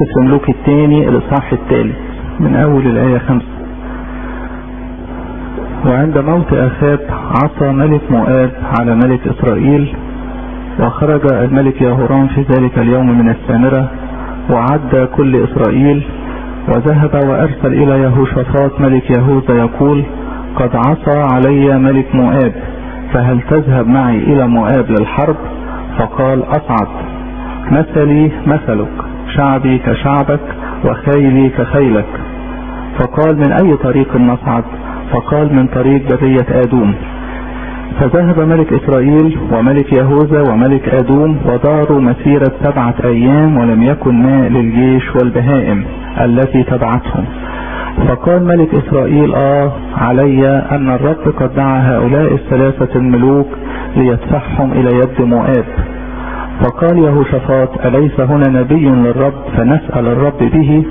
سفر ملوك الثاني الإصحاح الثالث من أول الآية خمسة وعند موت أخاب عصى ملك مؤاب على ملك إسرائيل وخرج الملك يهورام في ذلك اليوم من السامرة وعد كل إسرائيل وذهب وأرسل إلى يهوشافاط ملك يهوذا يقول قد عصى علي ملك مؤاب فهل تذهب معي إلى مؤاب للحرب فقال أصعد مثلي مثلك شعبي كشعبك وخيلي كخيلك فقال من أي طريق نصعد فقال من طريق برية آدوم فذهب ملك إسرائيل وملك يهوذا وملك آدوم وداروا مسيرة سبعة أيام ولم يكن ماء للجيش والبهائم التي تبعتهم فقال ملك إسرائيل آه علي أن الرب قد دعا هؤلاء الثلاثة الملوك ليدفعهم إلى يد مؤاب فقال يهوشافاط أليس هنا نبي للرب فنسأل الرب به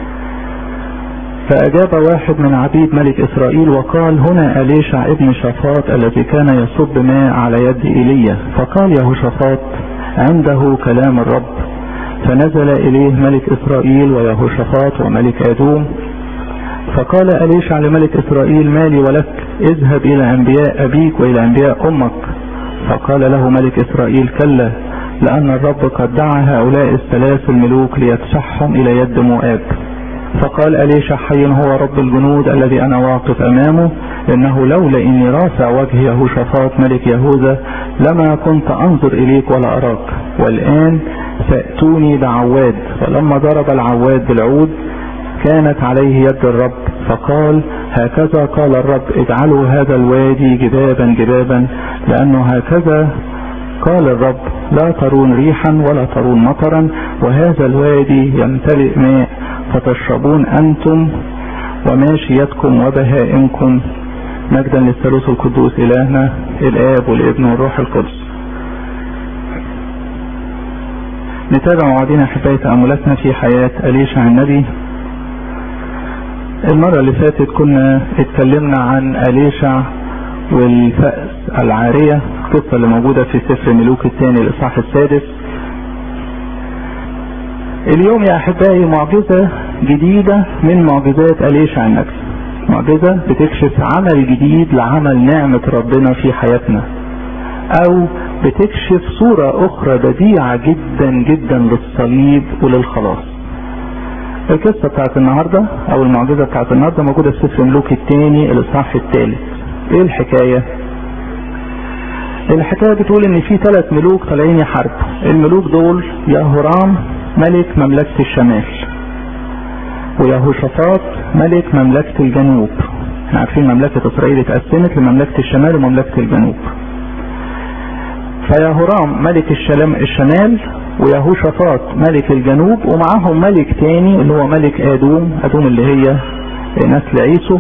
فأجاب واحد من عبيد ملك إسرائيل وقال هنا أليشع ابن شفاط الذي كان يصب ماء على يد إيليا فقال يهوشافاط عنده كلام الرب فنزل إليه ملك إسرائيل ويهوشافاط وملك أدوم فقال أليشع لملك إسرائيل مالي ولك اذهب إلى أنبياء أبيك وإلى أنبياء أمك فقال له ملك إسرائيل كلا لأن الرب قد دعا هؤلاء الثلاث الملوك ليدفعهم إلى يد مؤاب فقال أليشع حي هو رب الجنود الذي أنا واقف أمامه إنه لولا إني رافع وجه يهوشافاط ملك يهوذا لما كنت أنظر إليك ولا أراك والآن فأتوني بعواد فلما ضرب العواد بالعود كانت عليه يد الرب فقال هكذا قال الرب اجعلوا هذا الوادي جبابا جبابا لأنه هكذا قال الرب لا ترون ريحا ولا ترون مطرا وهذا الوادي يمتلئ ماء فتشربون أنتم وماشيتكم وبهائمكم مجدا للثالوث القدوس إلهنا الآب والابن والروح القدس نتابع وعدنا حكاية تأملاتنا في حياة أليشع النبي المرة اللي فاتت كنا اتكلمنا عن أليشع والفأس العارية القصة اللي موجودة في سفر ملوك الثاني الإصحاح السادس اليوم يا أحبائي معجزة جديدة من معجزات أليشع النبي معجزة بتكشف عمل جديد لعمل نعمة ربنا في حياتنا أو بتكشف صورة أخرى بديعة جدا جدا للصليب وللخلاص القصة بتاعت النهاردة أو المعجزة بتاعت النهاردة موجودة في سفر ملوك الثاني الإصحاح الثالث إيه الحكاية؟ الحكاية بتقول ان في ثلاث ملوك طالعين يحاربوا الملوك دول يهورام ملك مملكة الشمال ويهوشافاط ملك مملكة الجنوب احنا عارفين مملكة اسرائيل اتقسمت لمملكة الشمال ومملكة الجنوب فيهورام ملك الشلم الشمال ويهوشافاط ملك الجنوب ومعاهم ملك تاني اللي هو ملك ادوم ادوم اللي هي نسل عيسو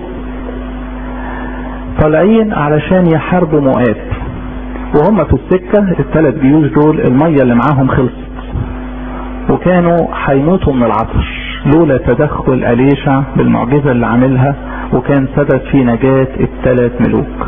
طالعين علشان يحاربوا مؤاب وهم في السكة الثلاث جيوش دول المية اللي معاهم خلصت وكانوا هيموتوا من العطش لولا تدخل أليشع بالمعجزة اللي عاملها وكان سبب في نجاة الثلاث ملوك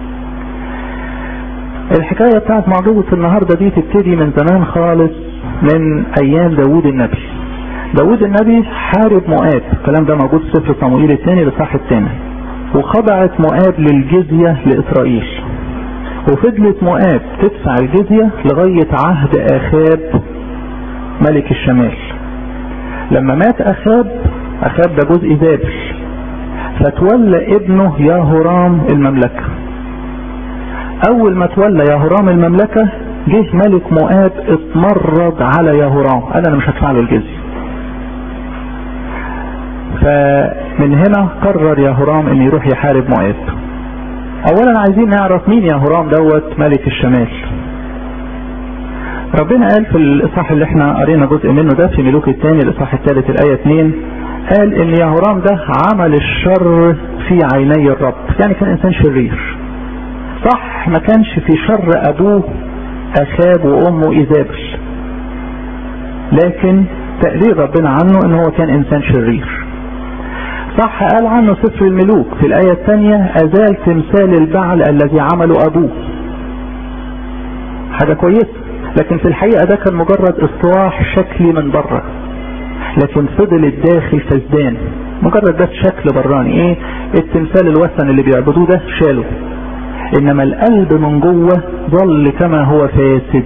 الحكاية بتاعت معجزة النهاردة دي تبتدي من زمان خالص من أيام داوود النبي داوود النبي حارب مؤاب الكلام ده موجود في سفر صموئيل الثاني لصح الثاني وخضعت مؤاب للجزية لإسرائيل وفضلت مؤاب تدفع الجزية لغاية عهد آخاب ملك الشمال لما مات أخاب أخاب ده جزء بابل فتولى ابنه ياهورام المملكة أول ما تولى ياهورام المملكة جه ملك مؤاب اتمرد على ياهورام قال أنا مش هدفع له الجزية فمن هنا قرر ياهورام ان يروح يحارب مؤاب اولا عايزين نعرف مين ياهورام دوت ملك الشمال ربنا قال في الاصحاح اللي احنا قرينا جزء منه ده في ملوك الثاني الاصحاح الثالث الايه 2 قال ان ياهورام ده عمل الشر في عيني الرب يعني كان انسان شرير صح ما كانش في شر ابوه اخاب وامه ايزابل لكن تقرير ربنا عنه ان هو كان انسان شرير صح قال عنه سفر الملوك في الآية الثانية أزال تمثال البعل الذي عمله أبوه حاجة كويسة لكن في الحقيقة ده كان مجرد اصلاح شكلي من بره لكن فضل الداخل فسدان مجرد ده شكل براني ايه التمثال الوثن اللي بيعبدوه ده شالوا انما القلب من جوه ظل كما هو فاسد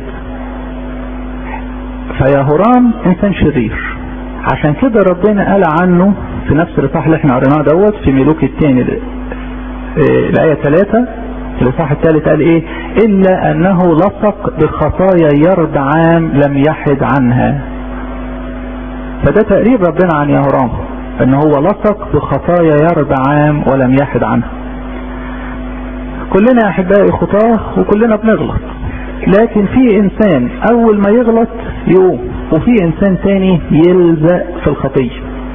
فيا هرام انسان شرير عشان كده ربنا قال عنه في نفس الاصحاح اللي احنا قريناه دوت في ملوك الثاني الايه 3 في الاصحاح الثالث قال ايه الا انه لصق بخطايا يربعام لم يحد عنها فده تقريب ربنا عن يهرام ان هو لصق بخطايا يربعام ولم يحد عنها كلنا يا احبائي خطاه وكلنا بنغلط لكن في انسان اول ما يغلط يقوم وفي انسان تاني يلزق في الخطيه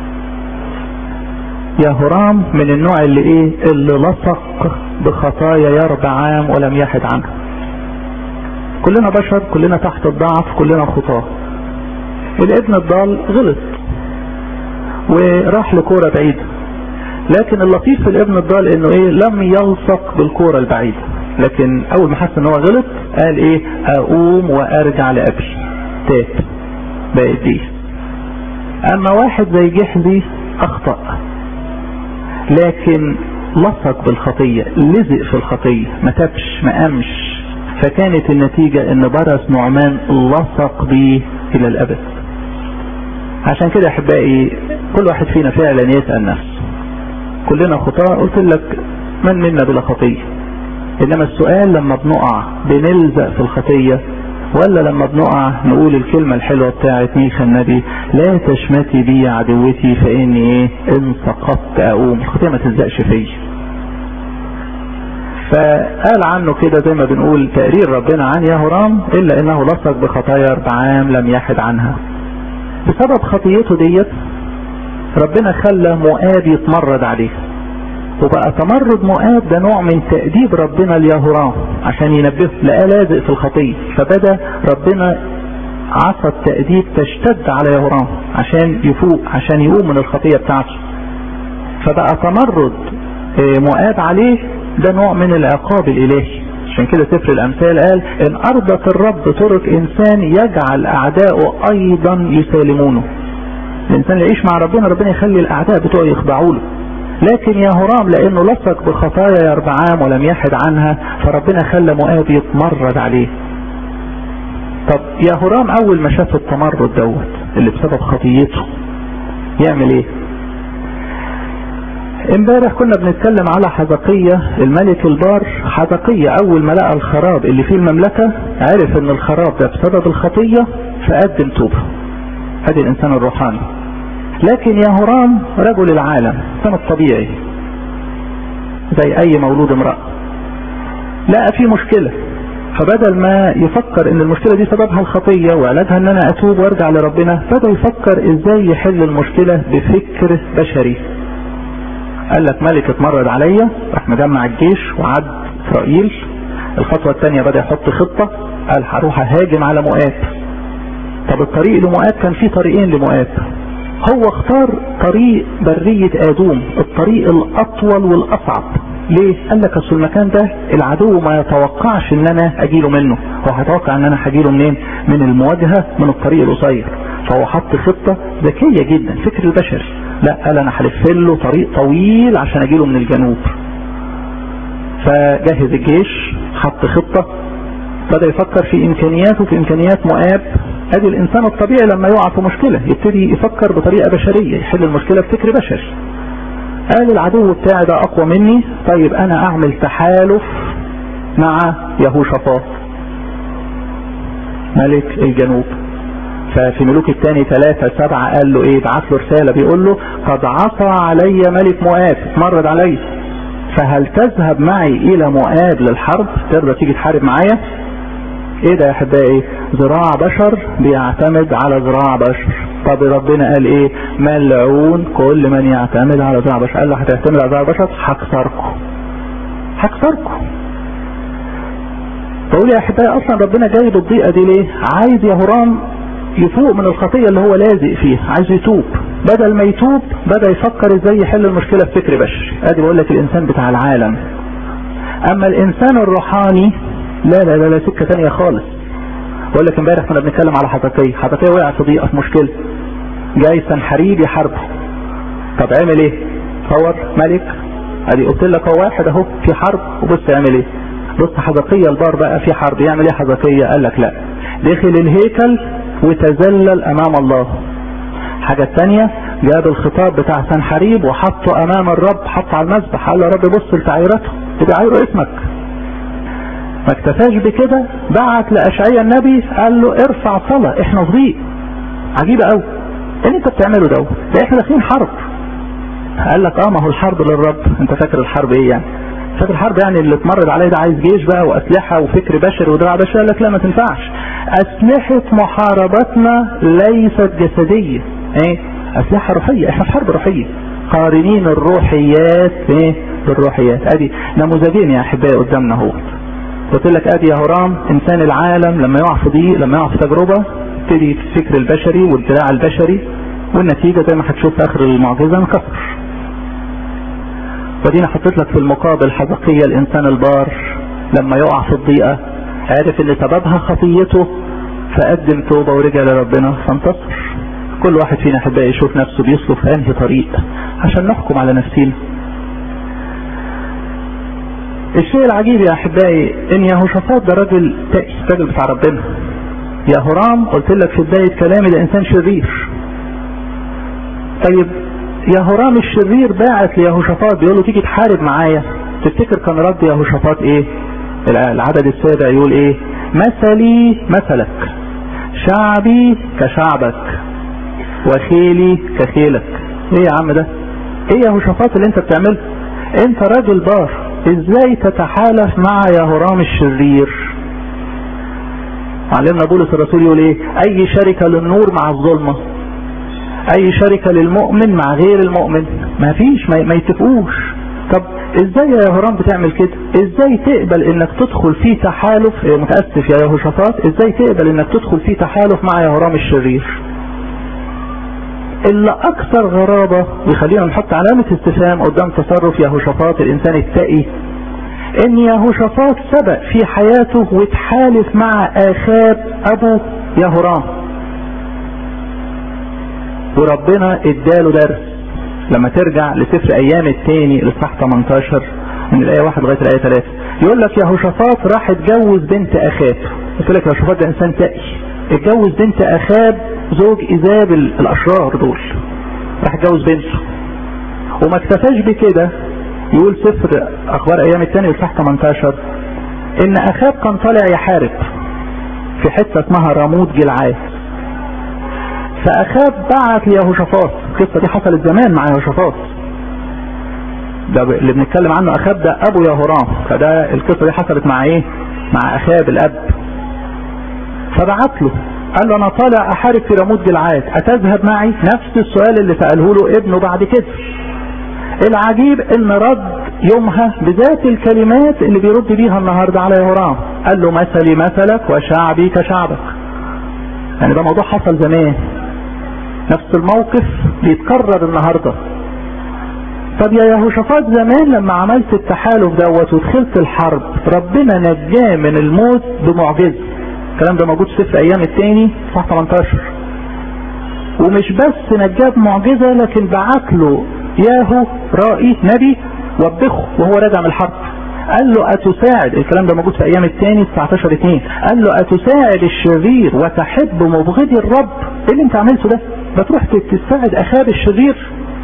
يا هرام من النوع اللي ايه اللي لصق بخطايا يربعام ولم يحد عنها كلنا بشر كلنا تحت الضعف كلنا خطاه الابن الضال غلط وراح لكوره بعيده لكن اللطيف في الابن الضال انه ايه لم يلصق بالكوره البعيده لكن اول ما حس ان هو غلط قال ايه اقوم وارجع لابي تاب بقت دي اما واحد زي جحزي اخطأ لكن لصق بالخطية لزق في الخطية ما تبش ما قامش فكانت النتيجة ان برس نعمان لصق بيه الى الابد عشان كده احبائي كل واحد فينا فعلا يسأل نفسه كلنا خطاء قلت لك من منا بلا خطية انما السؤال لما بنقع بنلزق في الخطية ولا لما بنقع نقول الكلمة الحلوة بتاعت ميخا النبي لا تشمتي بي عدوتي فاني ايه ان سقطت اقوم الخطية ما تلزقش فيا فقال عنه كده زي ما بنقول تقرير ربنا عن يهرام الا انه لصق بخطايا اربعام لم يحد عنها بسبب خطيته ديت ربنا خلى مؤاب يتمرد عليه وبقى تمرد مؤاب ده نوع من تأديب ربنا ليهرام عشان ينبهه لقى لازق في الخطية فبدأ ربنا عصا التأديب تشتد على يهرام عشان يفوق عشان يقوم من الخطية بتاعته فبقى تمرد مؤاب عليه ده نوع من العقاب الإلهي عشان كده سفر الأمثال قال إن أرضت الرب طرق إنسان يجعل أعداؤه أيضا يسالمونه الإنسان اللي يعيش مع ربنا ربنا يخلي الأعداء بتوعه يخضعوا له لكن يا هرام لانه لصق بخطايا يربعام ولم يحد عنها فربنا خلى مؤاب يتمرد عليه طب يا هرام اول ما شاف التمرد دوت اللي بسبب خطيته يعمل ايه امبارح كنا بنتكلم على حزقية الملك البار حزقية اول ما لقى الخراب اللي فيه المملكة عرف ان الخراب ده بسبب الخطية فقدم توبة ادي الانسان الروحاني لكن يا هرام رجل العالم كان الطبيعي زي اي مولود امرأة لقى في مشكلة فبدل ما يفكر ان المشكلة دي سببها الخطية وعلاجها ان انا اتوب وارجع لربنا بدأ يفكر ازاي يحل المشكلة بفكر بشري قال لك ملك اتمرد عليا راح مجمع الجيش وعد اسرائيل الخطوة الثانية بدأ يحط خطة قال هروح اهاجم على مؤاب طب الطريق لمؤاب كان في طريقين لمؤاب هو اختار طريق برية ادوم الطريق الاطول والاصعب ليه قال لك اصل المكان ده العدو ما يتوقعش ان انا اجيله منه هو هيتوقع ان انا هجيله منين من المواجهة من الطريق القصير فهو حط خطة ذكية جدا فكر البشري لا قال انا هلف له طريق طويل عشان اجيله من الجنوب فجهز الجيش حط خطة بدأ يفكر في امكانياته في امكانيات مؤاب ادي الانسان الطبيعي لما يقع في مشكلة يبتدي يفكر بطريقة بشرية يحل المشكلة بفكر بشري قال العدو بتاعي ده اقوى مني طيب انا اعمل تحالف مع يهوشافاط ملك الجنوب ففي ملوك الثاني ثلاثة سبعة قال له ايه بعت له رسالة بيقول له قد عصى علي ملك مؤاب اتمرد علي فهل تذهب معي الى مؤاب للحرب ترضى تيجي تحارب معايا ايه ده يا احبائي ذراع بشر بيعتمد على ذراع بشر طب ربنا قال ايه ملعون كل من يعتمد على ذراع بشر قال له هتعتمد على ذراع بشر هكسركم هكسركم بقول يا احبائي اصلا ربنا جايب الضيقه دي ليه عايز يا هرام يفوق من الخطيه اللي هو لازق فيها عايز يتوب بدل ما يتوب بدا يفكر ازاي يحل المشكله بفكر بشري ادي بقول لك الانسان بتاع العالم اما الانسان الروحاني لا لا لا, لا سكه ثانيه خالص بقول لك امبارح كنا بنتكلم على حدقية حدقية وقع في ضيقه في مشكله جاي سنحريب يحاربه طب عمل ايه تصور ملك ادي قلت لك هو واحد اهو في حرب وبص يعمل ايه بص حزقية البار بقى في حرب يعمل ايه حزقية قال لك لا دخل الهيكل وتذلل امام الله حاجة تانية جاب الخطاب بتاع سنحريب وحطه امام الرب حطه على المذبح قال له يا رب بص لتعيرته بيعيروا اسمك ما اكتفاش بكده بعت لاشعياء النبي قال له ارفع صلاة احنا في ضيق عجيبة قوي ايه اللي انت بتعمله ده ده احنا داخلين حرب قال لك اه ما هو الحرب للرب انت فاكر الحرب ايه يعني فاكر الحرب يعني اللي اتمرد عليه ده عايز جيش بقى واسلحه وفكر بشري ودراع بشري قال لك لا ما تنفعش اسلحه محاربتنا ليست جسديه ايه اسلحه روحيه احنا في حرب روحيه قارنين الروحيات ايه بالروحيات ادي نموذجين يا احبائي قدامنا اهو قلت لك ادي يا هرام انسان العالم لما يقع في ضيق لما يقع في تجربه يبتدي الفكر البشري والدراع البشري والنتيجه زي ما هتشوف في اخر المعجزه انكسر ودينا حطيت لك في المقابل حزقية الانسان البار لما يقع في الضيقة عرف ان سببها خطيته فقدم توبة ورجع لربنا فانتصر كل واحد فينا احبائي يشوف نفسه بيسلك في انهي طريق عشان نحكم على نفسينا الشيء العجيب يا احبائي ان يهوشافاط ده راجل تائس راجل بتاع ربنا يا هرام قلت لك في بداية كلامي ده انسان شرير طيب يا هرام الشرير باعت ليهوشافاط بيقول له تيجي تحارب معايا تفتكر كان رد يهوشافاط ايه العدد السابع يقول ايه مثلي مثلك شعبي كشعبك وخيلي كخيلك ايه يا عم ده ايه يا هوشافاط اللي انت بتعمله انت راجل بار ازاي تتحالف مع يا هرام الشرير علمنا بولس الرسول يقول ايه اي شركة للنور مع الظلمة اي شركة للمؤمن مع غير المؤمن ما فيش ما, ما يتفقوش طب ازاي يا هرام بتعمل كده ازاي تقبل انك تدخل في تحالف متأسف يا يهوشافاط ازاي تقبل انك تدخل في تحالف مع يا هرام الشرير اللي اكثر غرابة ويخلينا نحط علامة استفهام قدام تصرف يهوشافاط الانسان التقي ان يهوشافاط سبق في حياته وتحالف مع اخاب ابو يهورام وربنا اداله درس لما ترجع لسفر ايام التاني الاصحاح 18 من الايه 1 لغايه الايه 3 يقول لك يهوشافاط راح اتجوز بنت اخاب قلت لك يهوشافاط ده انسان تقي اتجوز بنت اخاب زوج ايزابل الاشرار دول راح اتجوز بنته وما اكتفاش بكده يقول سفر اخبار ايام التاني الاصحاح 18 ان اخاب كان طالع يحارب في حته اسمها راموت جلعاد فاخاب بعت ليهوشافاط القصه دي حصلت زمان مع يهوشافاط ده اللي بنتكلم عنه اخاب ده ابو يهورام فده القصه دي حصلت مع ايه مع اخاب الاب فبعت له قال له انا طالع احارب في راموت جلعاد اتذهب معي نفس السؤال اللي ساله له ابنه بعد كده العجيب ان رد يومها بذات الكلمات اللي بيرد بيها النهارده على يهورام قال له مثلي مثلك وشعبي كشعبك يعني ده موضوع حصل زمان نفس الموقف بيتكرر النهارده طب يا يهوشافاط زمان لما عملت التحالف دوت ودخلت الحرب ربنا نجاه من الموت بمعجزه الكلام ده موجود في سفر ايام التاني صح 18 ومش بس نجاه بمعجزه لكن بعت له ياهو رائي نبي وبخه وهو راجع من الحرب قال له أتساعد الكلام ده موجود في أيام الثاني 19 2 قال له أتساعد الشرير وتحب مبغضي الرب إيه اللي أنت عملته ده؟ بتروح تساعد أخاب الشرير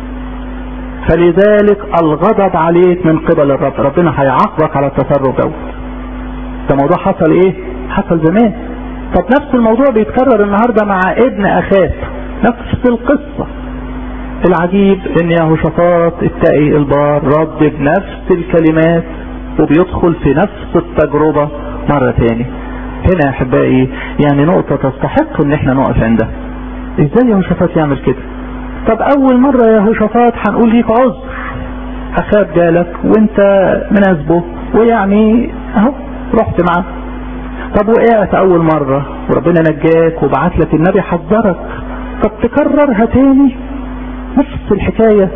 فلذلك الغضب عليك من قبل الرب ربنا هيعاقبك على التصرف دوت ده موضوع حصل ايه حصل زمان طب نفس الموضوع بيتكرر النهاردة مع ابن اخاب نفس القصة العجيب ان يهوشافاط التقي البار رد بنفس الكلمات وبيدخل في نفس التجربة مرة تاني هنا يا احبائي يعني نقطة تستحق ان احنا نقف عندها ازاي يهوشافاط يعمل كده طب اول مرة يا يهوشافاط هنقول ليك عذر اخاب جالك وانت مناسبه ويعني اهو رحت معاه طب وقعت اول مرة وربنا نجاك وبعت لك النبي حذرك طب تكررها تاني نفس الحكاية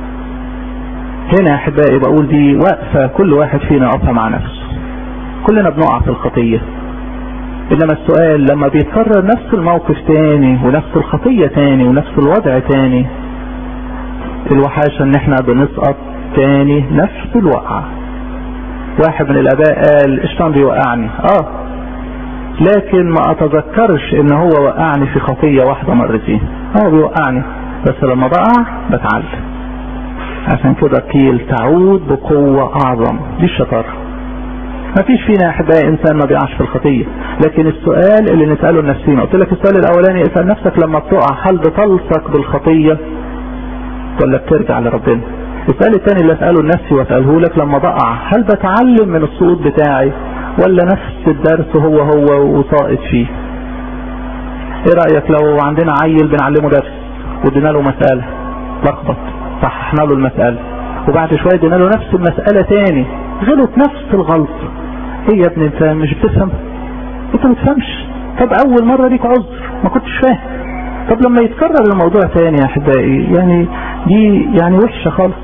هنا يا احبائي بقول دي واقفة كل واحد فينا يقفها مع نفسه كلنا بنقع في الخطية انما السؤال لما بيتكرر نفس الموقف تاني ونفس الخطية تاني ونفس الوضع تاني الوحاشة ان احنا بنسقط تاني نفس الوقعة واحد من الاباء قال الشيطان بيوقعني اه لكن ما اتذكرش ان هو وقعني في خطية واحدة مرتين هو بيوقعني بس لما بقع بتعلم عشان كده قيل تعود بقوة اعظم دي الشطارة ما فيش فينا يا احبائي انسان ما بيقعش في الخطية لكن السؤال اللي نسأله لنفسينا قلت لك السؤال الاولاني اسأل نفسك لما بتقع هل بتلصق بالخطية ولا بترجع لربنا السؤال الثاني اللي اسأله لنفسي واسأله لك لما بقع هل بتعلم من السقوط بتاعي ولا نفس الدرس هو هو وساقط فيه ايه رأيك لو عندنا عيل بنعلمه درس وادينا له مسألة لخبط صححنا له المسألة وبعد شوية ادينا له نفس المسألة تاني غلط نفس الغلط ايه يا ابني انت مش بتفهم انت ما تفهمش طب اول مرة ليك عذر ما كنتش فاهم طب لما يتكرر الموضوع تاني يا احبائي يعني دي يعني وحشة خالص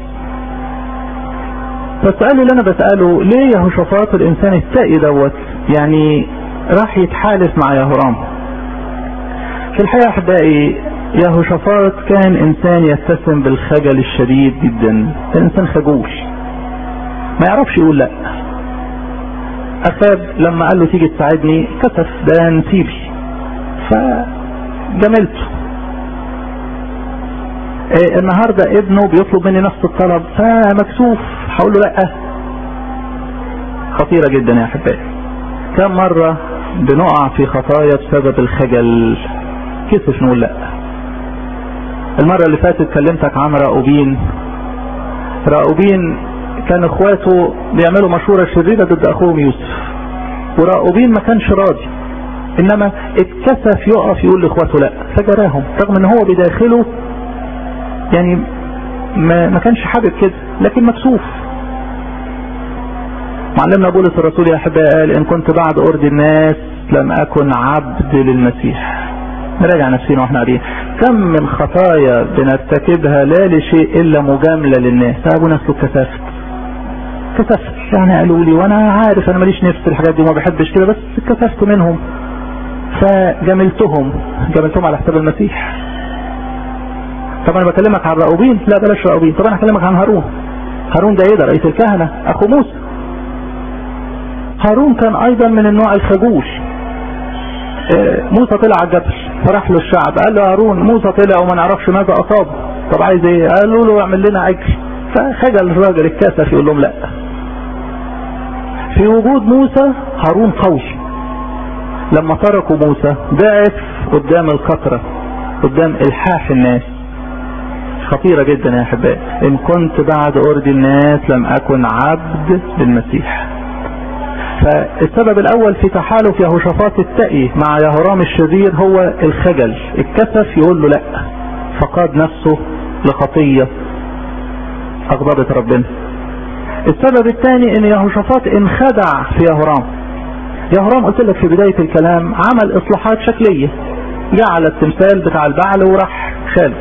فالسؤال اللي انا بسأله ليه يا هشفاط الانسان التقي دوت يعني راح يتحالف مع يهرام في الحقيقة احبائي يهوشافاط كان انسان يتسم بالخجل الشديد جدا كان انسان خجول ما يعرفش يقول لا اخاب لما قال له تيجي تساعدني كسف ده نسيبي فجملته إيه النهاردة ابنه بيطلب مني نفس الطلب فمكسوف هقول له لا خطيرة جدا يا احبائي كم مرة بنقع في خطايا بسبب الخجل كسف نقول لا المرة اللي فاتت كلمتك عن راؤوبين راؤوبين كان اخواته بيعملوا مشورة شريرة ضد اخوهم يوسف وراؤوبين ما كانش راضي انما اتكسف يقف يقول لاخواته لا فجراهم رغم ان هو بداخله يعني ما, ما كانش حابب كده لكن مكسوف معلمنا بولس الرسول يا احبائي قال ان كنت بعد ارض الناس لم اكن عبد للمسيح نراجع نفسينا واحنا قاعدين كم من خطايا بنرتكبها لا لشيء الا مجامله للناس ابونا اسلوب كثافه كثافه يعني قالوا لي وانا عارف انا ماليش نفس الحاجات دي وما بحبش كده بس كثفت منهم فجاملتهم جاملتهم على حساب المسيح طب انا بكلمك عن راؤوبين لا بلاش راؤوبين طب انا هكلمك عن هارون هارون ده ايه ده رئيس الكهنه اخو موسى هارون كان ايضا من النوع الخجول موسى طلع على الجبل فراح له الشعب قال له هارون موسى طلع وما نعرفش ماذا اصابه طب عايز ايه قالوا له اعمل لنا عجل فخجل الراجل الكاسف يقول لهم لا في وجود موسى هارون قوي لما تركوا موسى ضعف قدام الكثرة قدام الحاح الناس خطيرة جدا يا احبائي ان كنت بعد ارض الناس لم اكن عبد للمسيح فالسبب الاول في تحالف يهوشافاط التقي مع يهورام الشرير هو الخجل الكسف يقول له لا فقاد نفسه لخطية اغضبت ربنا السبب الثاني ان يهوشافاط انخدع في يهورام يهورام قلت لك في بداية الكلام عمل اصلاحات شكلية جعل التمثال بتاع البعل وراح شاله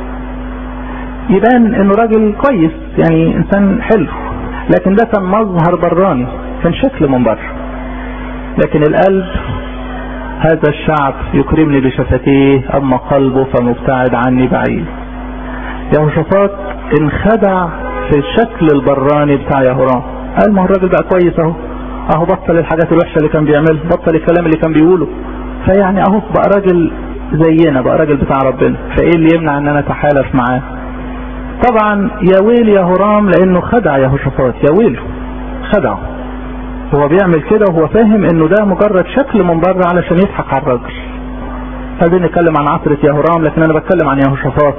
يبان انه راجل كويس يعني انسان حلو لكن ده كان مظهر براني كان شكل من بره لكن القلب هذا الشعب يكرمني بشفتيه اما قلبه فمبتعد عني بعيد يهوشافاط انخدع في الشكل البراني بتاع يهورام قال ما هو الراجل بقى كويس اهو اهو بطل الحاجات الوحشه اللي كان بيعملها بطل الكلام اللي كان بيقوله فيعني اهو بقى راجل زينا بقى راجل بتاع ربنا فايه اللي يمنع ان انا اتحالف معاه طبعا يا ويل يا هرام لانه خدع يهوشافاط يا ويله خدعه هو بيعمل كده وهو فاهم انه ده مجرد شكل من بره علشان يضحك على الراجل عايزين نتكلم عن عصرة يهورام لكن انا بتكلم عن يهوشافاط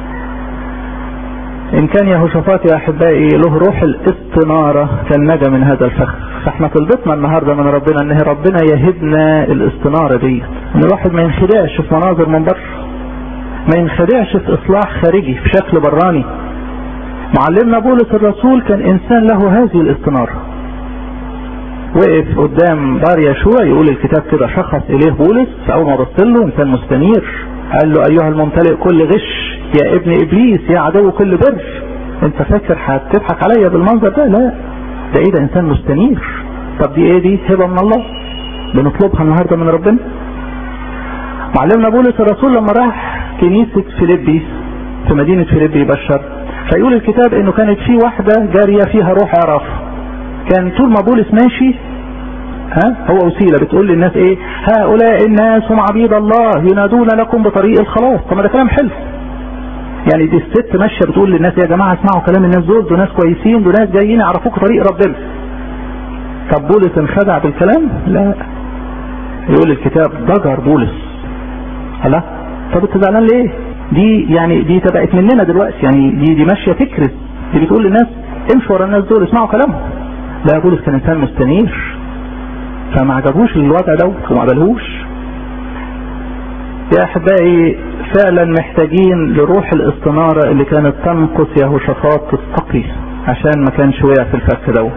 ان كان يهوشافاط يا احبائي له روح الاستنارة كان نجا من هذا الفخ فاحنا طلبتنا النهاردة من ربنا ان ربنا يهبنا الاستنارة دي ان الواحد ما ينخدعش في مناظر من بره ما ينخدعش في اصلاح خارجي في شكل براني معلمنا بولس الرسول كان انسان له هذه الاستنارة وقف قدام دار يشوع يقول الكتاب كده شخص اليه بولس فاول ما بص له انسان مستنير قال له ايها الممتلئ كل غش يا ابن ابليس يا عدو كل بر انت فاكر هتضحك عليا بالمنظر ده لا ده ايه ده انسان مستنير طب دي ايه دي هبه من الله بنطلبها النهارده من ربنا معلمنا بولس الرسول لما راح كنيسة فيليبي في مدينة فيليبي يبشر فيقول الكتاب انه كانت في واحدة جارية فيها روح عرف كان طول ما بولس ماشي ها هو وسيله بتقول للناس ايه هؤلاء الناس هم عبيد الله ينادون لكم بطريق الخلاص طب ما ده كلام حلو يعني دي الست ماشيه بتقول للناس يا جماعه اسمعوا كلام الناس دول دول ناس كويسين دول ناس جايين يعرفوك طريق ربنا طب بولس انخدع بالكلام لا يقول الكتاب ضجر بولس الله طب انت زعلان ليه دي يعني دي تبقت مننا دلوقتي يعني دي دي ماشيه فكره دي بتقول للناس امشوا ورا الناس دول اسمعوا كلامهم لا بولس كان انسان مستنير فما عجبوش الوضع دوت وما قبلهوش يا احبائي فعلا محتاجين لروح الاستنارة اللي كانت تنقص يهوشافاط تستقي عشان ما كانش وقع في الفك دوت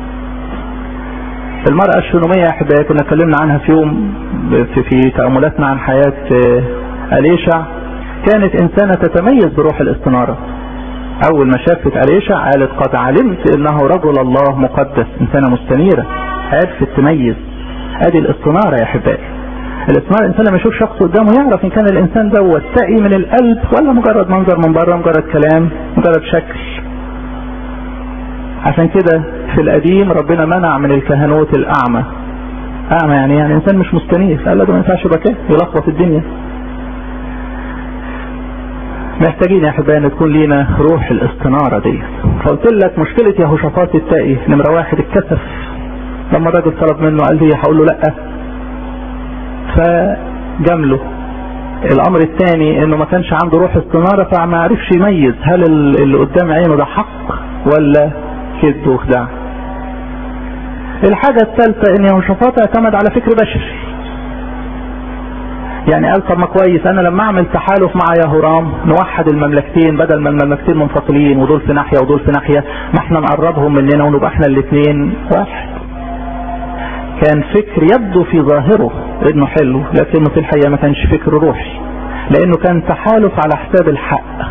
المرأة الشنومية يا احبائي كنا اتكلمنا عنها في يوم في, في تأملاتنا عن حياة أليشع كانت إنسانة تتميز بروح الاستنارة أول ما شافت أليشع قالت قد علمت إنه رجل الله مقدس إنسانة مستنيرة عرفت تميز ادي الاستنارة يا احبائي الاستنارة الانسان لما يشوف شخص قدامه يعرف ان كان الانسان دوت تقي من القلب ولا مجرد منظر من بره مجرد كلام مجرد شكل عشان كده في القديم ربنا منع من الكهنوت الاعمى اعمى يعني يعني انسان مش مستنير قال له ده ما ينفعش يبقى كده يلخبط الدنيا محتاجين يا احبائي ان تكون لينا روح الاستنارة دي فقلت لك مشكلة يهوشافاط التائي نمرة واحد الكسف لما الراجل طلب منه قال لي هقول له لا فجامله الامر الثاني انه ما كانش عنده روح استنارة فما عرفش يميز هل اللي قدام عينه ده حق ولا كذب وخداع الحاجة الثالثة ان يهوشافاط اعتمد على فكر بشري يعني قال طب ما كويس انا لما اعمل تحالف مع يهورام نوحد المملكتين بدل ما المملكتين منفصلين ودول في ناحية ودول في ناحية ما احنا نقربهم مننا ونبقى احنا الاثنين واحد كان فكر يبدو في ظاهره انه حلو لكنه في الحقيقة ما كانش فكر روحي لانه كان تحالف على حساب الحق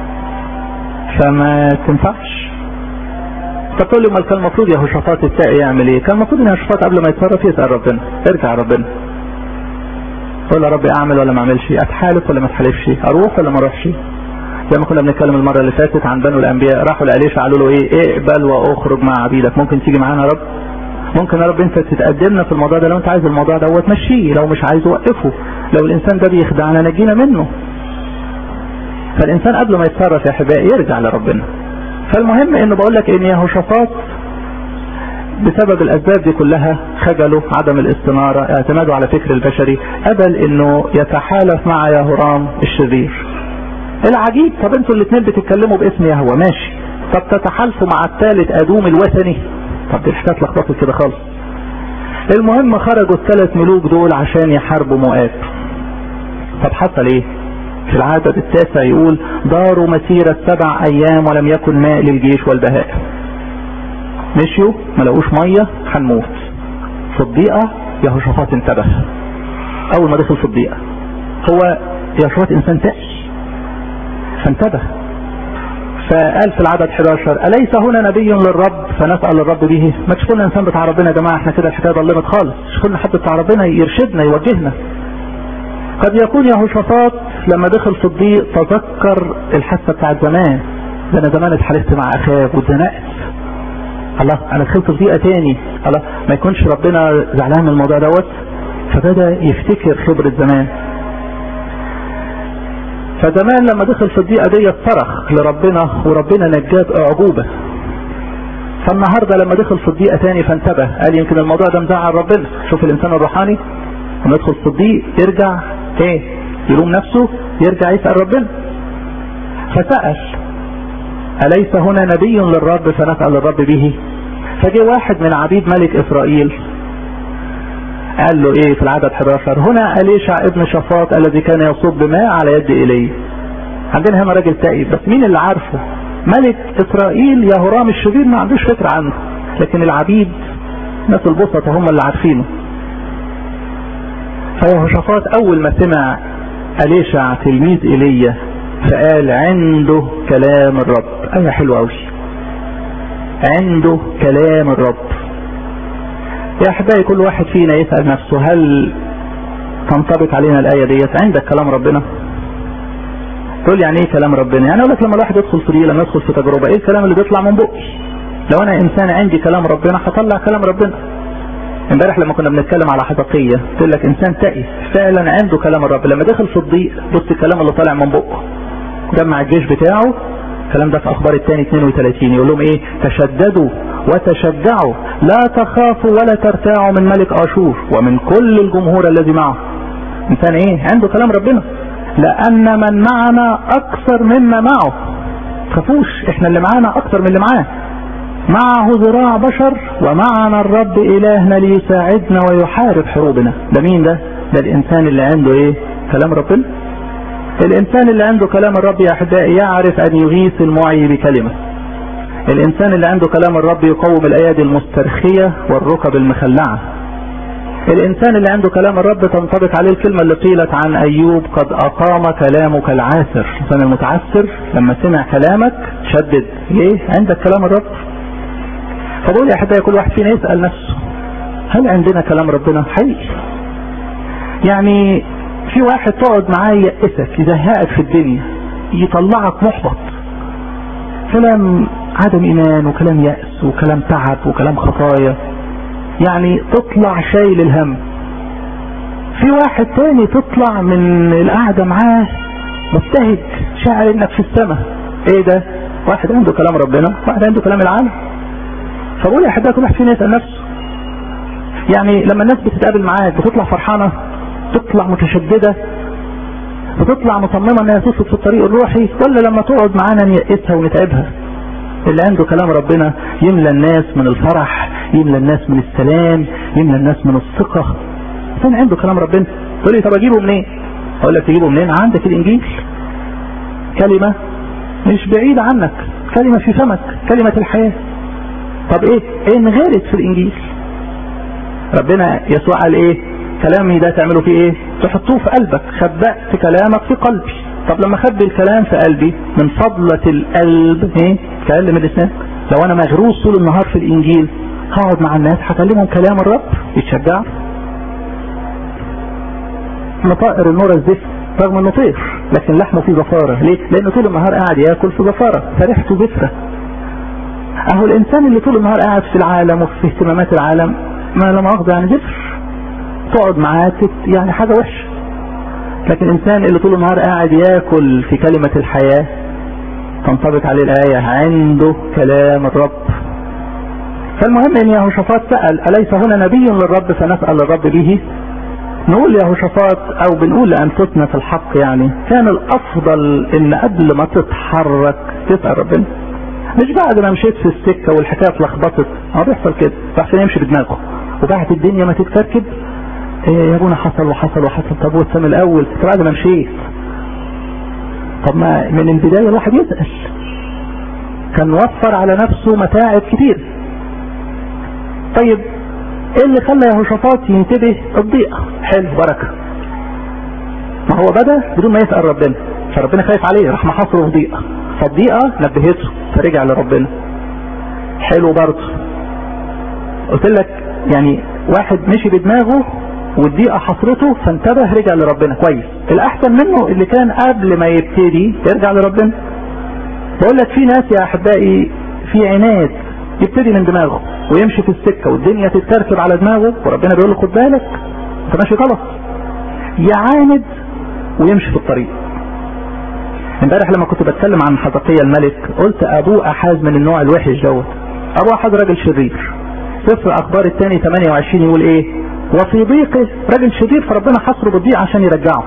فما تنفعش تقول لي ما كان المفروض يهوشافاط التائي يعمل ايه كان المفروض ان يهوشافاط قبل ما يتصرف يسأل ربنا ارجع ربنا قول يا رب اعمل ولا ما اعملش اتحالف ولا ما اتحالفش اروح ولا ما اروحش زي ما كنا بنتكلم المره اللي فاتت عن بنو الانبياء راحوا لاليشا قالوا له ايه اقبل واخرج مع عبيدك ممكن تيجي معانا يا رب ممكن يا رب انت تتقدمنا في الموضوع ده لو انت عايز الموضوع دوت مشيه لو مش عايز وقفه لو الانسان ده بيخدعنا نجينا منه فالانسان قبل ما يتصرف يا احبائي يرجع لربنا فالمهم انه بقول لك ان يهوشافاط بسبب الاسباب دي كلها خجله عدم الاستنارة اعتماده على فكر البشري قبل انه يتحالف مع يهورام الشرير العجيب طب انتوا الاثنين بتتكلموا باسم يهوه ماشي طب تتحالفوا مع الثالث ادوم الوثني طب دي الحكايه اتلخبطت كده خالص المهم خرجوا الثلاث ملوك دول عشان يحاربوا مؤاب طب حصل ايه في العدد التاسع يقول داروا مسيرة سبع ايام ولم يكن ماء للجيش والبهائم مشيوا ما لقوش ميه هنموت في الضيقه يهوشافاط انتبه اول ما دخل في الضيقه هو يهوشافاط انسان تقي فانتبه فقال في العدد 11 أليس هنا نبي للرب فنسأل الرب به ما تشوفوا انسان بتاع ربنا يا جماعة احنا كده الحكاية ضلمت خالص شوفوا لنا حد بتاع ربنا يرشدنا يوجهنا قد يكون يهوشافاط لما دخل في الضيق تذكر الحاسة بتاعت زمان ده انا زمان اتحالفت مع اخاب واتزنقت الله انا دخلت في ضيقه تاني الله ما يكونش ربنا زعلان من الموضوع دوت فبدا يفتكر خبره زمان فزمان لما دخل في الضيقه دي صرخ لربنا وربنا نجاه باعجوبه فالنهارده لما دخل في الضيقه تاني فانتبه قال يمكن الموضوع ده مزعل ربنا شوف الانسان الروحاني لما يدخل في الضيق يرجع ايه يلوم نفسه يرجع يسال ربنا فسال أليس هنا نبي للرب فنسأل الرب به فجاء واحد من عبيد ملك إسرائيل قال له ايه في العدد 11 هنا أليشع ابن شفاط الذي كان يصب ماء على يد إلي عندنا هنا راجل تائب بس مين اللي عارفه ملك إسرائيل يهورام الشرير ما عندوش فكرة عنه لكن العبيد ناس البسطة هم اللي عارفينه فيهوشافاط أول ما سمع أليشع تلميذ إيليا فقال عنده كلام الرب آية حلوة أوي عنده كلام الرب يا احبائي كل واحد فينا يسأل نفسه هل تنطبق علينا الآية ديت عندك كلام ربنا تقول يعني ايه كلام ربنا يعني اقول لك لما الواحد يدخل في لما يدخل في تجربة ايه الكلام اللي بيطلع من بقي لو انا انسان عندي كلام ربنا هطلع كلام ربنا امبارح لما كنا بنتكلم على حدقية قلت لك انسان تائس فعلا عنده كلام الرب لما دخل في الضيق بص الكلام اللي طالع من بقه جمع الجيش بتاعه الكلام ده في اخبار الثاني 32 يقول لهم ايه تشددوا وتشجعوا لا تخافوا ولا ترتاعوا من ملك اشور ومن كل الجمهور الذي معه انسان ايه عنده كلام ربنا لان من معنا اكثر مما معه تخافوش احنا اللي معانا اكثر من اللي معاه معه ذراع بشر ومعنا الرب الهنا ليساعدنا ويحارب حروبنا ده مين ده ده الانسان اللي عنده ايه كلام ربنا الانسان اللي عنده كلام الرب يا احبائي يعرف ان يغيث المعي بكلمه الانسان اللي عنده كلام الرب يقوم الايادي المسترخيه والركب المخلعه الانسان اللي عنده كلام الرب تنطبق عليه الكلمه اللي قيلت عن ايوب قد اقام كلامك العاسر الانسان المتعسر لما سمع كلامك شدد ليه عندك كلام الرب فبقول يا احبائي كل واحد فينا يسال نفسه هل عندنا كلام ربنا حقيقي يعني في واحد تقعد معاه يأسك يزهقك في الدنيا يطلعك محبط كلام عدم ايمان وكلام يأس وكلام تعب وكلام خطايا يعني تطلع شايل الهم في واحد تاني تطلع من القعدة معاه مبتهج شاعر انك في السماء ايه ده واحد عنده كلام ربنا واحد عنده كلام العالم فبقول يا احبائي كل واحد فينا يسال نفسه يعني لما الناس بتتقابل معاك بتطلع فرحانه تطلع متشدده بتطلع مصممه انها تسلك في الطريق الروحي ولا لما تقعد معانا نيأسها ونتعبها اللي عنده كلام ربنا يملى الناس من الفرح يملى الناس من السلام يملى الناس من الثقة كان عنده كلام ربنا تقول لي طب اجيبه منين اقول لك تجيبه منين عندك الانجيل كلمة مش بعيدة عنك كلمة في فمك كلمة الحياة طب ايه ايه انغرت في الانجيل ربنا يسوع قال ايه كلامي ده تعملوا فيه ايه تحطوه في قلبك خبأت كلامك في قلبي طب لما اخبي الكلام في قلبي من فضلة القلب ايه كلم اللسان لو انا مغروس طول النهار في الانجيل هقعد مع الناس هكلمهم كلام الرب يتشجعوا مطائر النور الزفت رغم انه طير لكن لحمه فيه زفاره ليه؟ لانه طول النهار قاعد ياكل في زفاره فريحته زفره اهو الانسان اللي طول النهار قاعد في العالم وفي اهتمامات العالم ما لا مؤاخذه يعني زفر تقعد معاه يعني حاجه وحشه لكن الانسان اللي طول النهار قاعد ياكل في كلمه الحياه تنطبق عليه الايه عنده كلام الرب فالمهم ان يهوشافاط سال اليس هنا نبي للرب فنسال الرب به نقول يهوشافاط او بنقول لانفسنا في الحق يعني كان الافضل ان قبل ما تتحرك تسال ربنا مش بعد ما مشيت في السكة والحكاية اتلخبطت هو بيحصل كده فعشان يمشي بدماغه وبعد الدنيا ما تتكركب ايه يا ابونا حصل وحصل وحصل طب والسنة الاول طب بعد ما مشيت طب ما من البداية الواحد يسأل كان وفر على نفسه متاعب كتير طيب ايه اللي خلى يهوشافاط ينتبه الضيقة حلو بركة ما هو بدأ بدون ما يسأل ربنا فربنا خايف عليه راح محاصره في ضيقة فالضيقة نبهته فرجع لربنا حلو برضه قلت لك يعني واحد مشي بدماغه والضيقة حصرته فانتبه رجع لربنا كويس الاحسن منه اللي كان قبل ما يبتدي يرجع لربنا بقول لك في ناس يا احبائي في عناد يبتدي من دماغه ويمشي في السكة والدنيا تتكركب على دماغه وربنا بيقول له خد بالك انت ماشي غلط يعاند ويمشي في الطريق امبارح لما كنت بتكلم عن حدقية الملك قلت ابوه احاز من النوع الوحش دوت ابوه احاز راجل شرير سفر اخبار الثاني 28 يقول ايه وفي ضيقه راجل شرير فربنا حصره بالضيق عشان يرجعه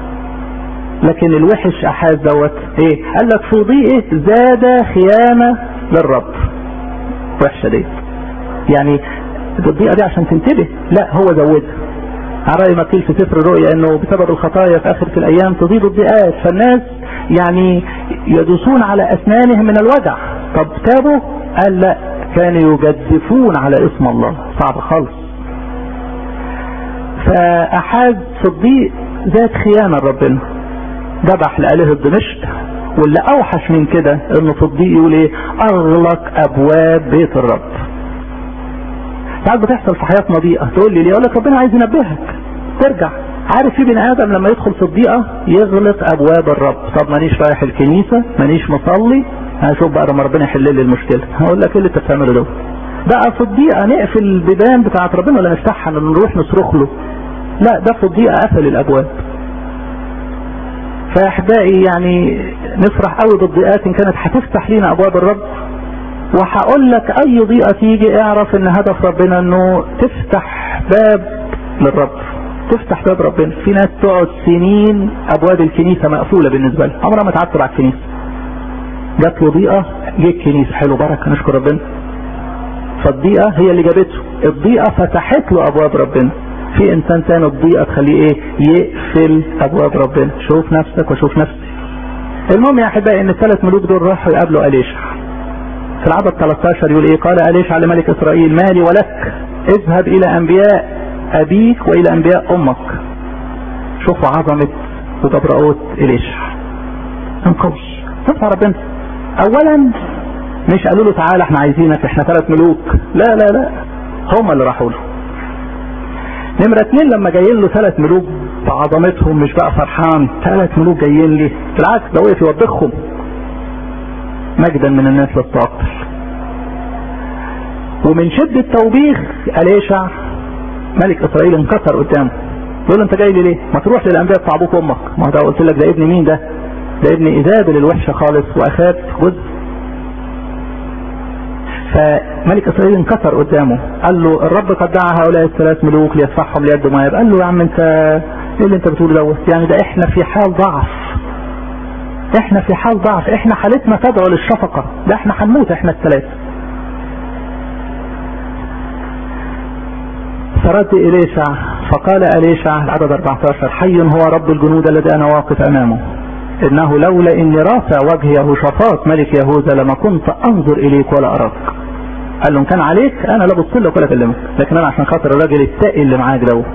لكن الوحش احاز دوت ايه قال لك في ضيقه زاد خيانة للرب وحشة دي يعني الضيقة دي عشان تنتبه لا هو زودها على رأي ما قيل في سفر الرؤيا انه بسبب الخطايا في اخر الايام تزيد الضيقات فالناس يعني يدوسون على اسنانهم من الوجع طب تابوا قال لا كانوا يجدفون على اسم الله صعب خالص فاحاد في الضيق ذات خيانة ربنا ذبح لآلهة دمشق واللي اوحش من كده انه في الضيق يقول ايه اغلق ابواب بيت الرب ساعات بتحصل في حياتنا ضيقه تقول لي ليه اقول لك ربنا عايز ينبهك ترجع عارف في بني ادم لما يدخل في الضيقه يغلق ابواب الرب طب مانيش رايح الكنيسه مانيش مصلي هشوف بقى لما ربنا يحل لي المشكله هقول لك ايه اللي انت بتعمله ده بقى في الضيقه نقفل البيبان بتاعت ربنا ولا نفتحها نروح نصرخ له لا ده في الضيقه قفل الابواب فيا احبائي يعني نفرح قوي بالضيقات ان كانت هتفتح لينا ابواب الرب وهقول لك اي ضيقه تيجي اعرف ان هدف ربنا انه تفتح باب للرب تفتح باب ربنا في ناس تقعد سنين ابواب الكنيسه مقفوله بالنسبه لها عمرها ما تعدي على الكنيسه جات له ضيقه جه الكنيسه حلو بركه نشكر ربنا فالضيقه هي اللي جابته الضيقه فتحت له ابواب ربنا في انسان تاني الضيقه تخليه ايه يقفل ابواب ربنا شوف نفسك وشوف نفسي المهم يا احبائي ان الثلاث ملوك دول راحوا يقابلوا اليشع في العدد 13 يقول ايه قال اليشع لملك اسرائيل مالي ولك اذهب الى انبياء ابيك والى انبياء امك شوفوا عظمة وجبروت اليشع انقوي تطلع ربنا اولا مش قالوا له تعالى احنا عايزينك احنا ثلاث ملوك لا لا لا هم اللي راحوا له نمرة اتنين لما جايين له ثلاث ملوك بعظمتهم مش بقى فرحان ثلاث ملوك جايين لي بالعكس ده وقف يوبخهم مجدا من الناس للتعطل ومن شدة توبيخ أليشع ملك إسرائيل انكسر قدامه يقول انت جاي لي ليه؟ ما تروح للأنبياء بتاع أبوك وأمك ما ده قلت لك ده ابن مين ده؟ ده ابن إيزابل الوحشة خالص وأخاب جزء فملك اسرائيل انكسر قدامه قال له الرب قد دعا هؤلاء الثلاث ملوك ليدفعهم ليد مؤاب قال له يا عم انت ايه اللي انت بتقوله دوت يعني ده احنا في حال ضعف احنا في حال ضعف احنا حالتنا تدعو للشفقة ده احنا هنموت احنا الثلاثة فرد إليشع فقال إليشع العدد 14 حي هو رب الجنود الذي أنا واقف أمامه إنه لولا إني رافع وجه يهوشافاط ملك يهوذا لما كنت أنظر إليك ولا أراك قال له إن كان عليك أنا لا بص لك ولا أكلمك لكن أنا عشان خاطر الراجل التقي اللي معاك دوت